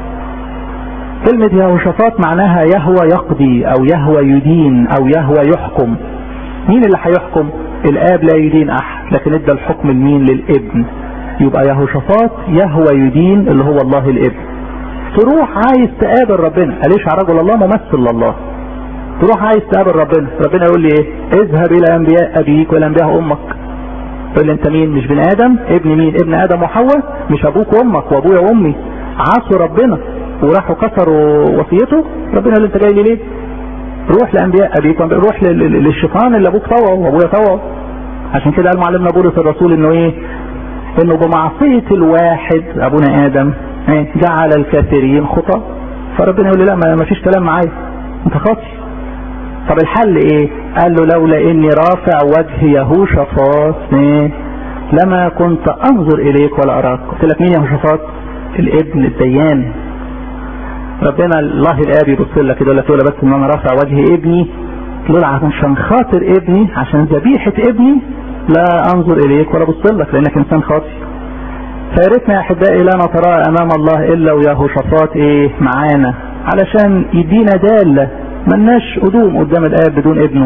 كلمة يهوشافاط معناها يهوى يقضي أو يهوى يدين أو يهوى يحكم مين اللي هيحكم الآب لا يدين أحد لكن ادى الحكم لمين للابن يبقى يهوشافاط يهوى يدين اللي هو الله الابن تروح عايز تقابل ربنا قاليش على رجل الله ممثل لله تروح عايز تقابل ربنا ربنا يقول لي ايه اذهب الى انبياء ابيك والى انبياء امك تقول لي انت مين مش بني ادم ابن مين ابن ادم وحواء مش ابوك وامك وابويا وامي عصوا ربنا وراحوا كسروا وصيته ربنا اللي انت جاي لي ليه روح لانبياء ابيك روح للشيطان اللي ابوك طوعه وابويا طوعه عشان كده قال معلمنا بولس الرسول انه ايه انه بمعصية الواحد ابونا ادم ايه جعل الكافرين خطأ فربنا يقول لي لا ما فيش كلام معايا انت خاطي طب الحل ايه قال له لولا اني رافع وجه يهوشافاط ايه لما كنت انظر اليك ولا اراك قلت لك مين يهوشافاط الابن الديان ربنا الله الاب يبص لك كده يقول لك بس ان انا رافع وجه ابني تقول عشان خاطر ابني عشان ذبيحه ابني لا انظر اليك ولا ابص لك لانك انسان خاطئ فياريتنا يا احبائي لا نتراءى امام الله الا ويهوشافاط ايه معانا علشان يدينا داله ملناش قدوم قدام الآب بدون ابنه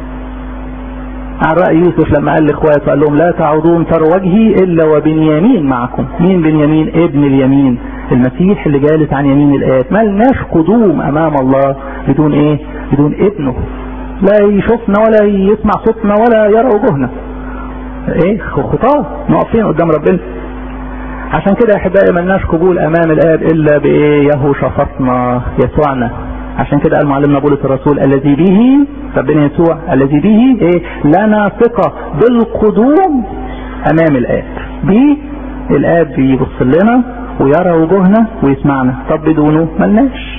عن رأي يوسف لما قال لاخواته قال لهم لا تعودون تروا وجهي الا وبنيامين معكم مين بنيامين ابن اليمين المسيح اللي جالس عن يمين الآب ملناش قدوم امام الله بدون ايه بدون ابنه لا يشوفنا ولا يسمع صوتنا ولا يرى وجوهنا ايه خطاه نقف فين قدام ربنا عشان كده يا احبائي ملناش قبول امام الاب الا بايه يهوشافطنا يسوعنا عشان كده قال معلمنا بولس الرسول الذي به ربنا يسوع الذي به ايه لنا ثقة بالقدوم امام الاب به الاب بيبص لنا ويرى وجوهنا ويسمعنا طب بدونه ملناش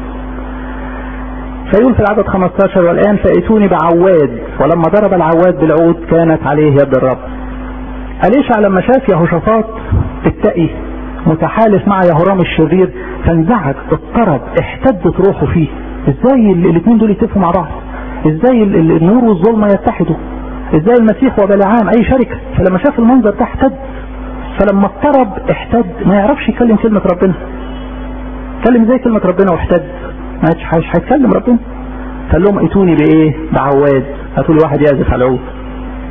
فيقول في العدد 15 والان فائتوني بعواد ولما ضرب العواد بالعود كانت عليه يد الرب أليشع لما شاف يهوشافاط التقي متحالف مع يهورام الشرير فانزعج اضطرب احتدت روحه فيه ازاي الاثنين دول يتفقوا مع بعض ازاي النور والظلمة يتحدوا ازاي المسيح وبلعام اي شركة فلما شاف المنظر ده احتد فلما اضطرب احتد ما يعرفش يكلم كلمة ربنا اتكلم زي كلمة ربنا واحتد ما مش هيتكلم ربنا قال لهم ائتوني بايه بعواد هاتوا لي واحد يعزف على العود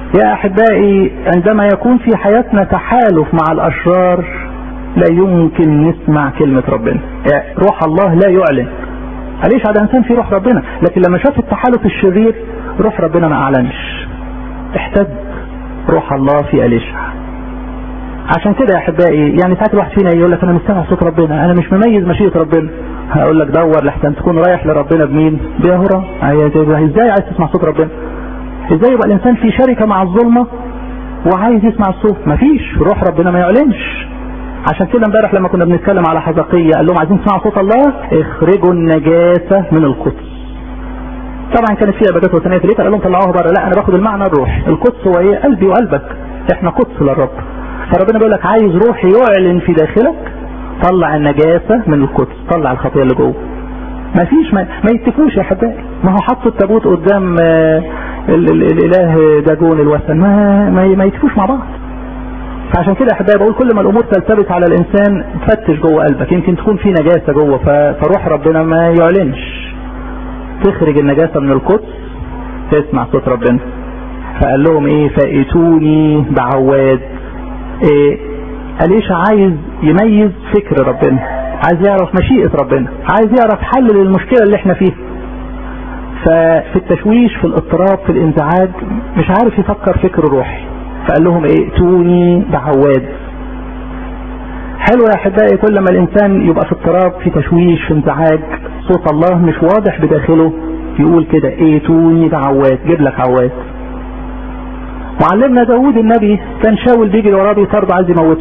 يا احبائي عندما يكون في حياتنا تحالف مع الاشرار لا يمكن نسمع كلمة ربنا يعني روح الله لا يعلن عليش على انسان في روح ربنا لكن لما شاف التحالف الشرير روح ربنا ما اعلنش احتد روح الله في اليشع عشان كده يا احبائي يعني ساعات الواحد فينا يقول لك انا مستمع صوت ربنا انا مش مميز مشيئه ربنا هقول لك دور لحسن تكون رايح لربنا بمين بيهرة ازاي عايز تسمع صوت ربنا ازاي يبقى الانسان في شركه مع الظلمه وعايز يسمع الصوت مفيش روح ربنا ما يعلنش عشان كده امبارح لما كنا بنتكلم على حزقية قال لهم عايزين تسمعوا صوت الله اخرجوا النجاسة من القدس طبعا كانت فيها عبادات وثنيه في قال لهم طلعوها بره لا انا باخد المعنى الروح القدس هو ايه قلبي وقلبك احنا قدس للرب فربنا بيقول لك عايز روح يعلن في داخلك طلع النجاسة من القدس طلع الخطية اللي جوه ما فيش ما, ما يتفوش يا حبايبي ما هو حطوا التابوت قدام ال ال الاله داجون الوثن ما ما, ما يتفوش مع بعض فعشان كده يا حبايبي بقول كل ما الامور تلتبس على الانسان تفتش جوه قلبك يمكن تكون في نجاسه جوه فروح ربنا ما يعلنش تخرج النجاسه من القدس تسمع صوت ربنا فقال لهم ايه فائتوني بعواد إيه أليش عايز يميز فكر ربنا عايز يعرف مشيئة ربنا عايز يعرف حل للمشكلة اللي احنا فيها ففي التشويش في الاضطراب في الانزعاج مش عارف يفكر فكر روحي فقال لهم ايه ائتوني بعواد حلو يا احبائي كل ما الانسان يبقى في اضطراب في تشويش في انزعاج صوت الله مش واضح بداخله يقول كده ائتوني بعواد جيب لك عواد معلمنا داود النبي كان شاول بيجي وراه بيطرد عايز يموته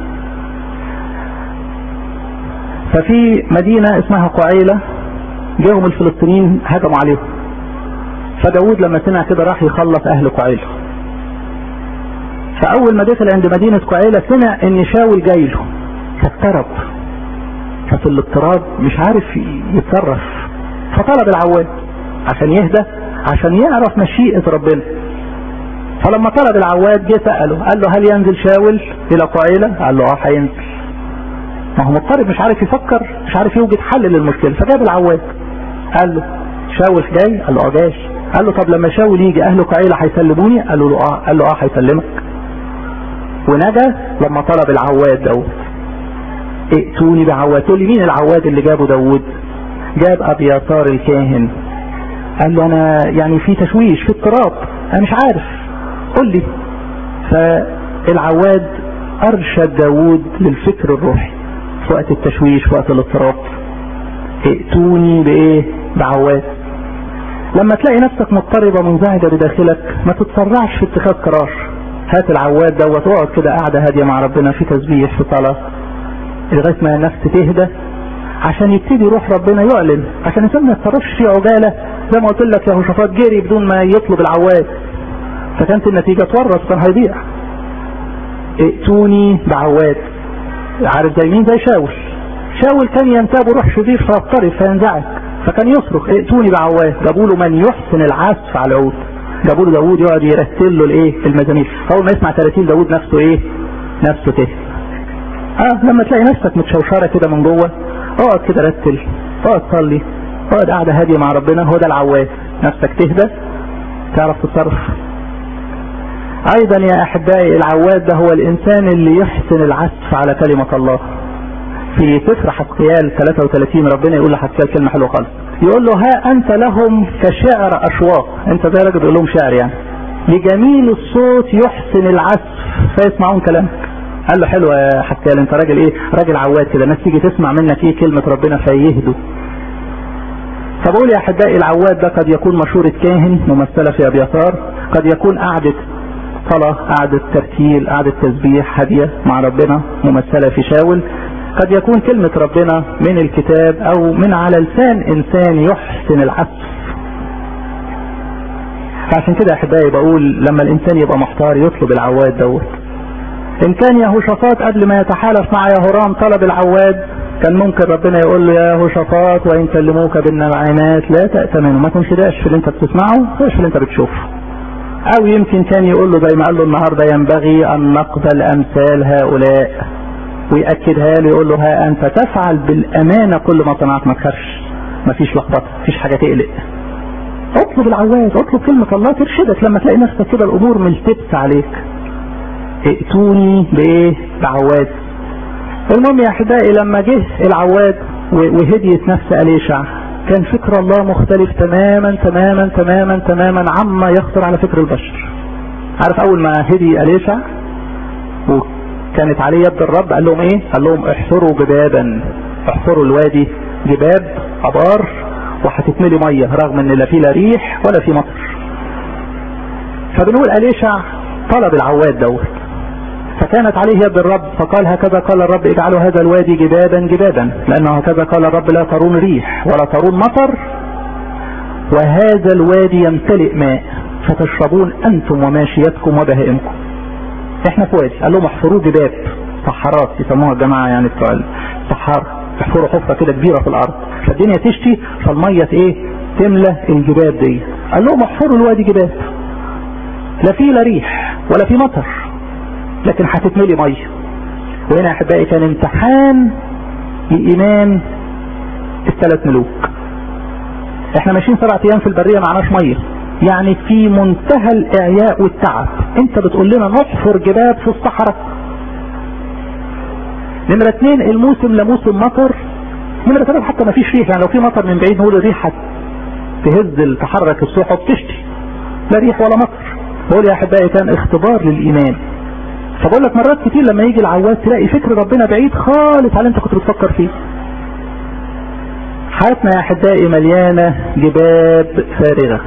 ففي مدينة اسمها قعيلة جاهم الفلسطينيين هجموا عليهم فداود لما سمع كده راح يخلص اهل قعيلة فاول ما دخل عند مدينة قعيلة سمع ان شاول جاي له فاضطرب ففي الاضطراب مش عارف يتصرف فطلب العواد عشان يهدى عشان يعرف مشيئة ربنا فلما طلب العواد جه سأله قال له هل ينزل شاول الى قعيلة قال له اه هينزل ما هو مضطرب مش عارف يفكر مش عارف يوجد حل للمشكلة فجاب العواد قال له شاول جاي قال له اه جاي قال له طب لما شاول يجي اهله قعيلة هيسلموني قال له اه قال له اه هيسلمك ونجا لما طلب العواد داود ائتوني بعواد تقول لي مين العواد اللي جابه داود جاب ابياتار الكاهن قال له انا يعني في تشويش في اضطراب انا مش عارف قل لي فالعواد ارشد داود للفكر الروحي في وقت التشويش في وقت الاضطراب ائتوني بايه بعواد لما تلاقي نفسك مضطربة منزعجة بداخلك ما تتسرعش في اتخاذ قرار هات العواد دوت واقعد كده قاعدة هادية مع ربنا في تسبيح في صلاة لغاية ما النفس تهدى عشان يبتدي روح ربنا يعلن عشان الانسان ما يتصرفش في عجالة زي ما قلت لك يا هوشافاط جري بدون ما يطلب العواد فكانت النتيجة تورط كان هيضيع ائتوني بعواد عارف زي مين زي شاول شاول كان ينتاب روح شرير فيضطرب فينزعج فكان يصرخ ائتوني بعواد جابوا له من يحسن العزف على العود جابوا له داوود يقعد يرتل له الايه المزامير اول ما يسمع 30 داوود نفسه ايه نفسه تهدى اه لما تلاقي نفسك متشوشره كده من جوه اقعد كده رتل اقعد صلي اقعد قاعده هاديه مع ربنا هو ده العواد نفسك تهدى تعرف تتصرف ايضا يا احبائي العواد ده هو الانسان اللي يحسن العزف على كلمة الله في سفر حسقيال 33 ربنا يقول لحسقيال كلمة حلوة خالص يقول له ها انت لهم كشعر اشواق انت زي راجل بيقول لهم شعر يعني لجميل الصوت يحسن العزف فيسمعون كلامك قال له حلو يا حسقيال انت راجل ايه راجل عواد كده الناس تيجي تسمع منك ايه كلمة ربنا فيهدوا فبقول يا احبائي العواد ده قد يكون مشورة كاهن ممثلة في ابيثار قد يكون قعدة صلاة قعدة ترتيل قعدة تسبيح هادية مع ربنا ممثلة في شاول قد يكون كلمة ربنا من الكتاب او من على لسان انسان يحسن العزف فعشان كده احبائي بقول لما الانسان يبقى محتار يطلب العواد دوت ان كان يهوشافاط قبل ما يتحالف مع يهورام طلب العواد كان ممكن ربنا يقول له يا يهوشافاط وان كلموك بالنعمات لا تأتمنوا ما تنشداش في اللي انت بتسمعه خش في اللي انت بتشوفه او يمكن كان يقول له زي ما قال له النهارده ينبغي ان نقبل امثال هؤلاء ويأكدها له يقول له ها انت تفعل بالامانه كل ما صنعت ما تخافش ما فيش لخبطه ما فيش حاجه تقلق اطلب العواد اطلب كلمة الله ترشدك لما تلاقي نفسك كده الامور ملتبس عليك ائتوني بايه بعواد المهم يا احبائي لما جه العواد وهديت نفس اليشع كان فكر الله مختلف تماما تماما تماما تماما عما يخطر على فكر البشر عارف اول ما هدي اليشع وكانت عليه يد الرب قال لهم ايه قال لهم احفروا جبابا احفروا الوادي جباب ابار وهتتملي ميه رغم ان لا في لا ريح ولا في مطر فبنقول اليشع طلب العواد دوت فكانت عليه يد الرب فقال هكذا قال الرب اجعلوا هذا الوادي جبابا جبابا لانه هكذا قال الرب لا ترون ريح ولا ترون مطر وهذا الوادي يمتلئ ماء فتشربون انتم وماشيتكم وبهائمكم احنا في وادي قال لهم احفروا جباب صحارات يسموها الجماعه يعني بتوع الصحار احفروا حفره كده كبيره في الارض فالدنيا تشتي فالميه ايه تملى الجباب دي قال لهم احفروا الوادي جباب لا فيه لا ريح ولا في مطر لكن هتتملي ميه وهنا احبائي كان امتحان الايمان الثلاث ملوك احنا ماشيين سبع ايام في البريه معناش ميه يعني في منتهى الاعياء والتعب انت بتقول لنا نحفر جباب في الصحراء نمرة اثنين الموسم لا موسم مطر نمرة ثلاثة حتى ما فيش ريح يعني لو في مطر من بعيد نقول الريح تهز تحرك السحب تشتي لا ريح ولا مطر بقول يا احبائي كان اختبار للايمان فبقول لك مرات كتير لما يجي العواد تلاقي فكر ربنا بعيد خالص عن انت كنت بتفكر فيه حياتنا يا احبائي مليانه جباب فارغه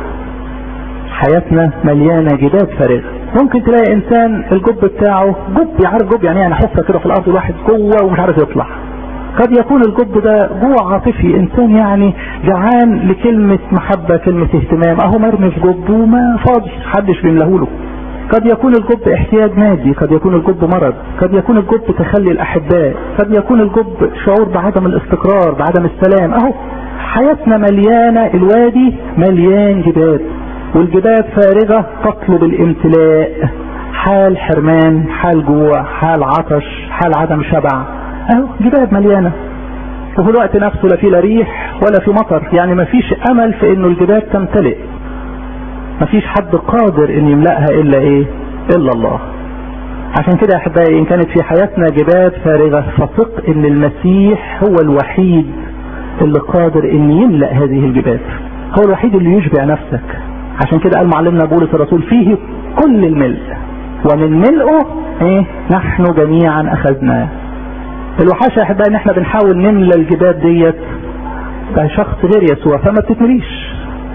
حياتنا مليانه جباب فارغه ممكن تلاقي انسان الجب بتاعه جب يعرف جب يعني يعني حفره كده في الارض الواحد جوه ومش عارف يطلع قد يكون الجب ده جوع عاطفي انسان يعني جعان لكلمة محبة كلمة اهتمام اهو مرمي في جب وما فاضي حدش بيملهوله قد يكون الجب احتياج مادي قد يكون الجب مرض قد يكون الجب تخلي الاحباء قد يكون الجب شعور بعدم الاستقرار بعدم السلام اهو حياتنا مليانة الوادي مليان جباب والجباب فارغة تطلب الامتلاء حال حرمان حال جوع حال عطش حال عدم شبع اهو جباب مليانة وفي الوقت نفسه لا في لا ريح ولا في مطر يعني ما فيش امل في انه الجباب تمتلئ ما فيش حد قادر ان يملأها الا ايه الا الله عشان كده يا احبائي ان كانت في حياتنا جباب فارغة فثق ان المسيح هو الوحيد اللي قادر ان يملأ هذه الجباب هو الوحيد اللي يشبع نفسك عشان كده قال معلمنا بولس الرسول فيه كل الملء ومن ملئه ايه نحن جميعا اخذناه الوحاشة يا احبائي ان احنا بنحاول نملى الجباب ديت شخص غير يسوع فما بتتمليش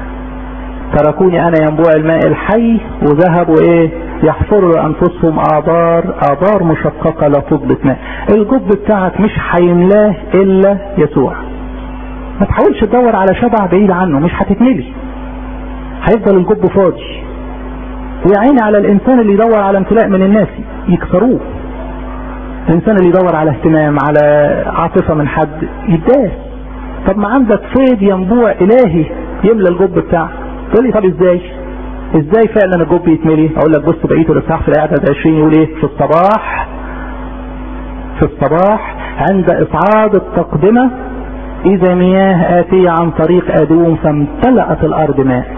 تركوني انا ينبوع الماء الحي وذهبوا ايه يحفروا لانفسهم ابار ابار مشققة لا تضبط ماء الجب بتاعك مش هيملاه الا يسوع ما تحاولش تدور على شبع بعيد عنه مش هتتملي هيفضل الجب فاضي ويعيني على الانسان اللي يدور على امتلاء من الناس يكسروه الانسان اللي يدور على اهتمام على عاطفة من حد يداس طب ما عندك فيض ينبوع الهي يملى الجب بتاعك تقول لي طب ازاي ازاي فعلا الجب يتملي اقول لك بص بقيه الاصحاح في الايه 20 يقول ايه في الصباح في الصباح عند اصعاد التقدمه اذا مياه اتيه عن طريق ادوم فامتلأت الارض ماء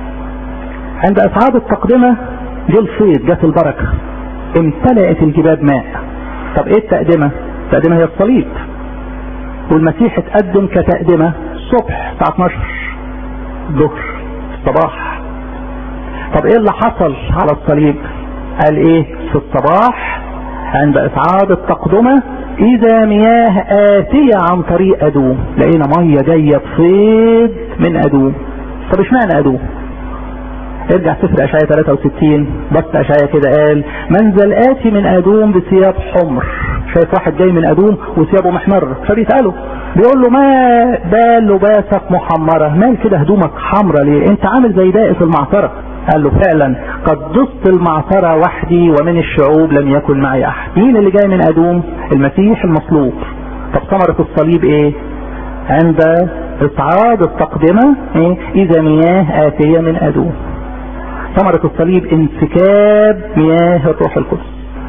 عند اصعاد التقدمه جه الفيض جت البركه امتلأت الجباب ماء طب ايه التقدمه التقدمه هي الصليب والمسيح اتقدم كتقدمه الصبح الساعه 12 الظهر الصباح طب ايه اللي حصل على الصليب قال ايه في الصباح عند اصعاد التقدمة اذا مياه اتية عن طريق ادوم لقينا مية جاية بفيض من ادوم طب اشمعنى ادوم ارجع سفر اشعياء 63 بص اشعياء كده قال منزل اتي من ادوم بثياب حمر شايف واحد جاي من ادوم وثيابه محمر فبيساله بيقول له ما بال لباسك محمرة مال كده هدومك حمرة ليه انت عامل زي دائس المعصرة قال له فعلا قد دست المعصرة وحدي ومن الشعوب لم يكن معي احد مين اللي جاي من ادوم المسيح المصلوب طب ثمرة الصليب ايه عند اصعاد التقدمة ايه اذا مياه اتية من ادوم ثمرة الصليب انسكاب مياه الروح القدس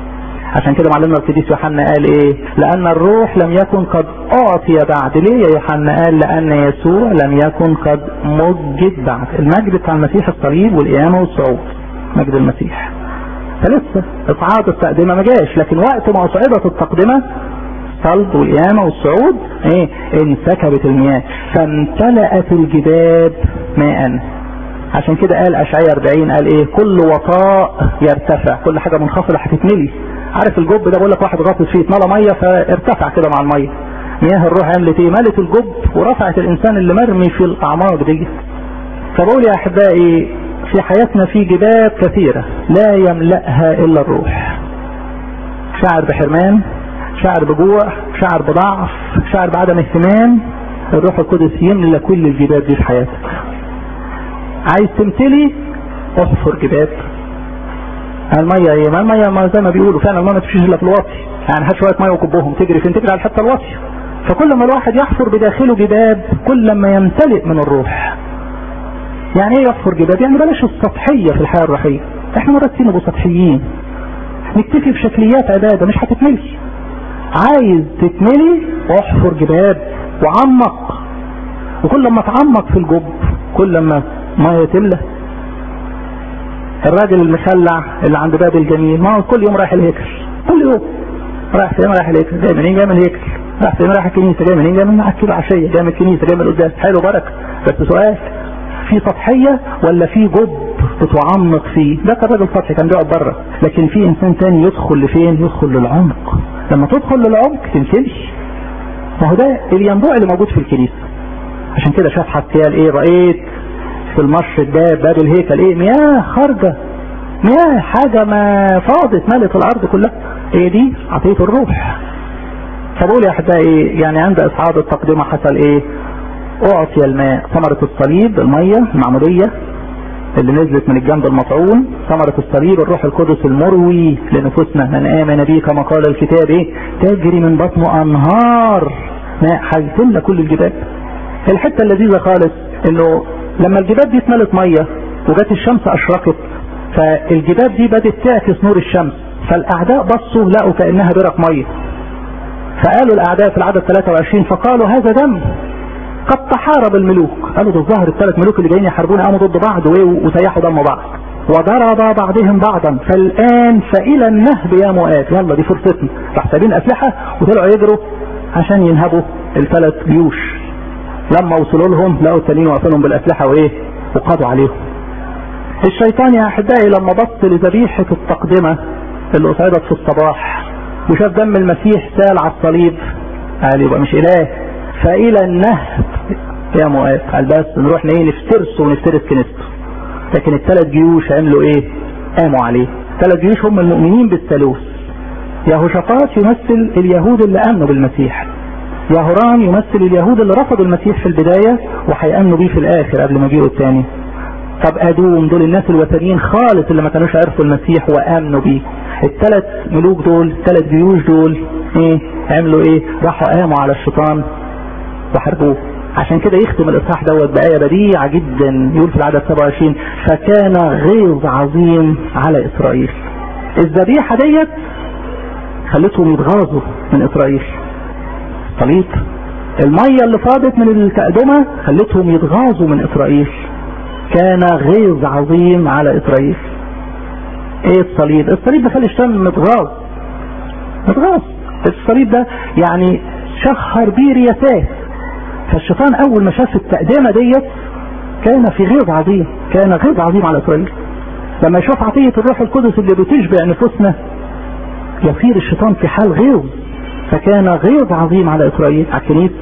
عشان كده معلمنا القديس يوحنا قال ايه لان الروح لم يكن قد اعطي بعد ليه يا يوحنا قال لان يسوع لم يكن قد مجد بعد المجد بتاع المسيح الصليب والقيامه والصعود مجد المسيح فلسه اصعاد التقدمه ما جاش لكن وقت ما اصعدت التقدمه الصلب والقيامه والصعود ايه انسكبت المياه فامتلأت الجباب ماء عشان كده قال اشعياء 40 قال ايه كل وطاء يرتفع كل حاجه منخفضه هتتملي عارف الجب ده بقول لك واحد غاطس فيه اتملى ميه فارتفع كده مع الميه مياه الروح عملت ايه ملت الجب ورفعت الانسان اللي مرمي في الاعماق دي فبقول يا احبائي في حياتنا في جباب كثيرة لا يملأها الا الروح شعر بحرمان شعر بجوع شعر بضعف شعر بعدم اهتمام الروح القدس يملى كل الجباب دي في حياتك عايز تمتلي احفر جباب المية ايه ما المية ما زي ما بيقولوا فعلا المية ما تمشيش الا في الواطي يعني هات شوية مية وكبهم تجري فين تجري على الحتة الواطية فكل ما الواحد يحفر بداخله جباب كل ما يمتلئ من الروح يعني ايه يحفر جباب يعني بلاش السطحية في الحياة الروحية احنا مرات نبقوا سطحيين نكتفي بشكليات عبادة مش هتتملي عايز تتملي احفر جباب وعمق وكل ما تعمق في الجب كل ما ميه تملى الراجل المخلع اللي عند باب الجميل ما هو كل يوم رايح الهيكل كل يوم رايح فين رايح الهيكل جاي منين جاي من الهيكل رايح فين رايح الكنيسه جاي منين جاي من كده عشيه جاي من الكنيسه جاي من القداس حلو بركه بس سؤال في سطحيه ولا في جب بتعمق فيه ده كان راجل سطحي كان بيقعد بره لكن في انسان تاني يدخل لفين يدخل للعمق لما تدخل للعمق تمتلي ما هو ده الينبوع اللي موجود في الكنيسه عشان كده شاف حسيال ايه رأيت في المشرق ده باب الهيكل ايه مياه خارجه مياه حاجة ما فاضت ملت الارض كلها ايه دي عطية الروح فبقول يا احبائي يعني عند اصعاد التقدمة حصل ايه اعطي الماء ثمرة الصليب المية المعمودية اللي نزلت من الجنب المطعون ثمرة الصليب الروح القدس المروي لنفوسنا من آمن به كما قال الكتاب ايه تجري من بطنه انهار ماء هيتم كل الجبال الحتة اللذيذة خالص انه لما الجبال دي اتملت مية وجت الشمس اشرقت فالجبال دي بدت تعكس نور الشمس فالاعداء بصوا لقوا كانها برق ميه فقالوا الاعداء في العدد 23 فقالوا هذا دم قد تحارب الملوك قالوا ده الظاهر الثلاث ملوك اللي جايين يحاربونا قاموا ضد بعض وسيحوا دم بعض وضرب بعضهم بعضا فالان فالى النهب يا مؤات يلا دي فرصتنا راح سايبين اسلحه وطلعوا يجروا عشان ينهبوا الثلاث جيوش لما وصلوا لهم لقوا التانيين واقفينهم بالاسلحه وايه وقضوا عليهم الشيطان يا احبائي لما بص لذبيحه التقدمه اللي اصعدت في الصباح وشاف دم المسيح سال على الصليب قال يبقى مش اله فالى النهب يا مؤاب قال بس نروح ايه نفترسه ونفترس كنيسته لكن الثلاث جيوش عملوا ايه قاموا عليه ثلاث جيوش هم المؤمنين بالثالوث يهوشافاط يمثل اليهود اللي امنوا بالمسيح يهورام يمثل اليهود اللي رفضوا المسيح في البداية وهيأمنوا بيه في الآخر قبل مجيئه الثاني طب أدوم دول الناس الوثنيين خالص اللي ما كانوش عرفوا المسيح وآمنوا بيه الثلاث ملوك دول الثلاث جيوش دول ايه عملوا ايه راحوا قاموا على الشيطان وحاربوه عشان كده يختم الاصحاح دوت بآية بديعة جدا يقول في العدد 27 فكان غيظ عظيم على إسرائيل الذبيحة ديت خلتهم يتغاظوا من إسرائيل الصليب المية اللي فاضت من التقدمة خلتهم يتغاظوا من إسرائيل كان غيظ عظيم على إسرائيل ايه الصليب الصليب ده خلي الشام متغاظ متغاظ الصليب ده يعني شهر بيه رياسات فالشيطان اول ما شاف التقدمة ديت كان في غيظ عظيم كان غيظ عظيم على اسرائيل لما يشوف عطية الروح القدس اللي بتشبع نفوسنا يصير الشيطان في حال غيظ فكان غيظ عظيم على اسرائيل على الكنيسه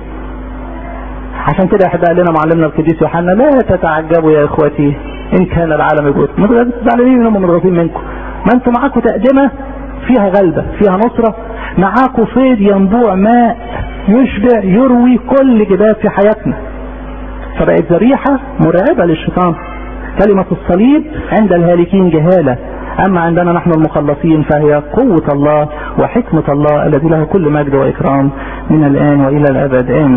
عشان كده احب قال لنا معلمنا القديس يوحنا لا تتعجبوا يا اخوتي ان كان العالم يقول ما زعلانين انهم متغاظين منكم ما انتم معاكم تقدمه فيها غلبه فيها نصره معاكم فيض ينبوع ماء يشبع يروي كل جبال في حياتنا فبقت ذبيحه مرعبه للشيطان كلمه الصليب عند الهالكين جهاله أما عندنا نحن المخلصين فهي قوة الله وحكمة الله الذي له كل مجد وإكرام من الآن وإلى الأبد آمين